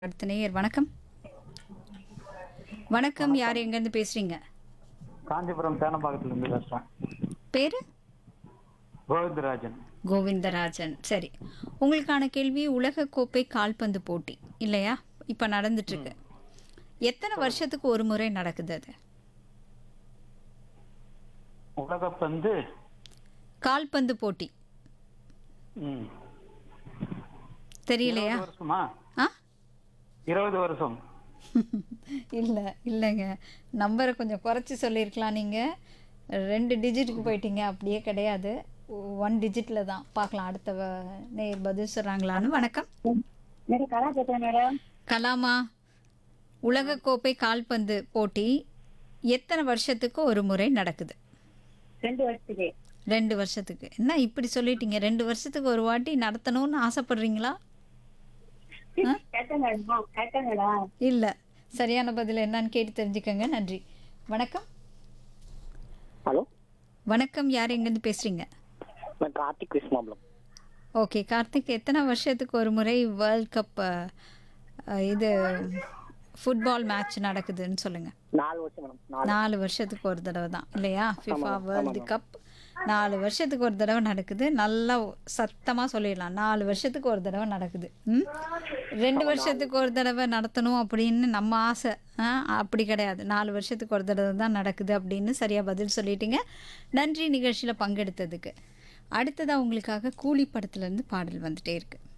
அடுத்த நேயர் வணக்கம் வணக்கம் யார் எங்கேருந்து பேசுறீங்க காஞ்சிபுரம் சேனம்பாக்கத்துல இருந்து பேசுறேன் பேரு கோவிந்தராஜன் கோவிந்தராஜன் சரி உங்களுக்கான கேள்வி உலகக்கோப்பை கால்பந்து போட்டி இல்லையா இப்போ நடந்துட்டு இருக்கு எத்தனை வருஷத்துக்கு ஒரு முறை நடக்குது அது உலகப்பந்து கால்பந்து போட்டி ம், தெரியலையா இருபது வருஷமா ஆ இருபது வருஷம் இல்லை இல்லைங்க நம்பரை கொஞ்சம் குறைச்சி சொல்லியிருக்கலாம் நீங்கள் ரெண்டு டிஜிட்டுக்கு போயிட்டீங்க அப்படியே கிடையாது ஒன் டிஜிட்டில் தான் பார்க்கலாம் அடுத்த வ- நேயர் பதில் சொல்கிறாங்களான்னு வணக்கம் மேடம் கலா பேசுறேன் மேடம் கலாமா உலகக்கோப்பை கால்பந்து போட்டி எத்தனை வருஷத்துக்கு ஒரு முறை நடக்குது ரெண்டு வருஷத்துக்கு ரெண்டு வருஷத்துக்கு என்ன இப்படி சொல்லிட்டீங்க ரெண்டு வருஷத்துக்கு ஒரு வாட்டி நடத்தணும்னு ஆசைப்படுறீங்களா கரெக்டா மேடம் கரெக்டா மேடம் இல்லை சரியான பதில் என்னன்னு கேட்டு தெரிஞ்சுக்கங்க நன்றி வணக்கம் ஹலோ வணக்கம் யார் எங்கேருந்து பேசுகிறீங்க நான் கார்த்திக் விஸ்மாபலம் ஓகே கார்த்திக் எத்தனை வருஷத்துக்கு ஒரு முறை வேர்ல்ட் கப் இது ஃபுட்பால் மேட்ச் நடக்குதுன்னு சொல்லுங்கள் நாலு வருஷம் மேடம் நாலு நாலு வருஷத்துக்கு ஒரு தடவை தான் இல்லையா ஃபிஃபா வேர்ல்டு கப் நாலு வருஷத்துக்கு ஒரு தடவை நடக்குது நல்லா சத்தமாக சொல்லிடலாம் நாலு வருஷத்துக்கு ஒரு தடவை நடக்குது ம் ரெண்டு வருஷத்துக்கு ஒரு தடவை நடத்தணும் அப்படின்னு நம்ம ஆசை ஆ, அப்படி கிடையாது நாலு வருஷத்துக்கு ஒரு தடவை தான் நடக்குது அப்படின்னு சரியாக பதில் சொல்லிட்டீங்க நன்றி நிகழ்ச்சியில் பங்கெடுத்ததுக்கு அடுத்ததாக உங்களுக்காக கூலி படத்துலேருந்து பாடல் வந்துட்டே இருக்கு